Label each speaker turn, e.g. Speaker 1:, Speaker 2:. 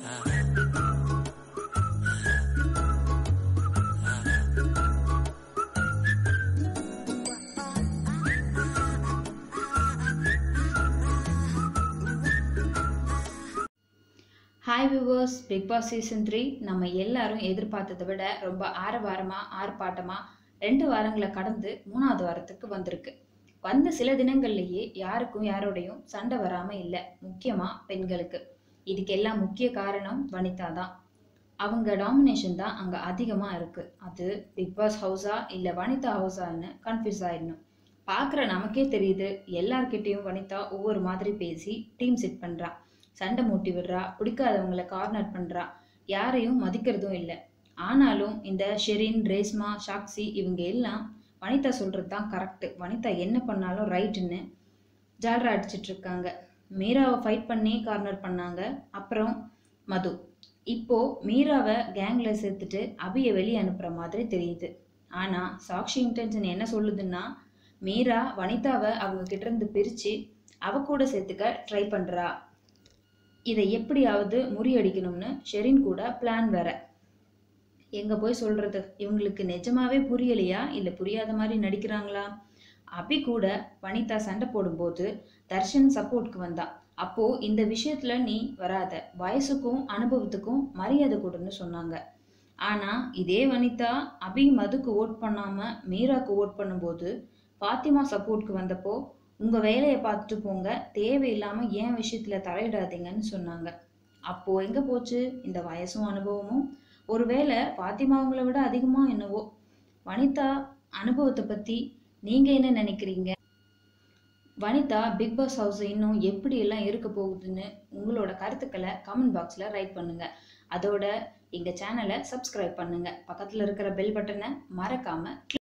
Speaker 1: hi viewers Bigg Boss season three நம்ம எல்லாரும் எதிர்பார்த்ததை விட ரொம்ப ஆரவாரமாக ஆர்ப்பாட்டமாக ரெண்டு வாரங்களை கடந்து மூணாவது வாரத்துக்கு வந்திருக்கு வந்த சில தினங்கள்லேயே யாருக்கும் யாரோடையும் சண்டை வராமல் இல்லை முக்கியமாக பெண்களுக்கு இதுக்கெல்லாம் முக்கிய காரணம் வனிதா தான் அவங்க டாமினேஷன் தான் அங்கே அதிகமாக இருக்குது அது பிக் பாஸ் ஹவுஸா இல்லை வனிதா ஹவுஸான்னு கன்ஃபியூஸ் ஆயிடணும் பார்க்குற நமக்கே தெரியுது எல்லார்கிட்டேயும் வனிதா ஒவ்வொரு மாதிரி பேசி டீம் செட் பண்ணுறா சண்டை மூட்டி விடுறா பிடிக்காதவங்களை கார்னர் பண்ணுறா யாரையும் மதிக்கிறதும் இல்லை ஆனாலும் இந்த ஷெரின் ரேஸ்மா சாக்சி இவங்க எல்லாம் வனிதா சொல்கிறது தான் கரெக்டு வனிதா என்ன பண்ணாலும் ரைட்டுன்னு ஜால்ரா அடிச்சிட்டு இருக்காங்க மீராவை ஃபைட் பண்ணி கார்னர் பண்ணாங்க அப்புறம் மது இப்போ மீராவை கேங்ல சேர்த்துட்டு அபியை வெளியே அனுப்புற மாதிரி தெரியுது ஆனா சாக்ஷி இன்டென்ஷன் என்ன சொல்லுதுன்னா மீரா வனிதாவை அவங்க கிட்ட இருந்து பிரிச்சு அவ கூட சேர்த்துக்க ட்ரை பண்றா இதை எப்படியாவது முறியடிக்கணும்னு ஷெரின் கூட பிளான் வேற எங்க போய் சொல்றது இவங்களுக்கு நிஜமாவே புரியலையா இல்ல புரியாத மாதிரி நடிக்கிறாங்களா அபி கூட வனிதா சண்டை போடும்போது தர்ஷன் சப்போர்ட்க்கு வந்தா அப்போ இந்த விஷயத்துல நீ வராத வயசுக்கும் அனுபவத்துக்கும் மரியாதை கொடுன்னு சொன்னாங்க ஆனா இதே வனிதா அபி மதுக்கு ஓட் பண்ணாம மீராக்கு ஓட் பண்ணும்போது பாத்திமா சப்போர்ட்க்கு வந்தப்போ உங்க வேலையை பார்த்துட்டு போங்க தேவையில்லாம ஏன் விஷயத்துல தலையிடாதீங்கன்னு சொன்னாங்க அப்போ எங்க போச்சு இந்த வயசும் அனுபவமும் ஒருவேளை பாத்திமா அவங்கள விட அதிகமா என்னவோ வனிதா அனுபவத்தை பத்தி நீங்க என்ன நினைக்கிறீங்க வனிதா பிக் பாஸ் ஹவுஸ் இன்னும் எப்படி எல்லாம் இருக்க போகுதுன்னு உங்களோட கருத்துக்களை கமெண்ட் பாக்ஸ்ல ரைட் பண்ணுங்க அதோட எங்க சேனலை சப்ஸ்கிரைப் பண்ணுங்க பக்கத்துல இருக்கிற பெல் பட்டனை மறக்காம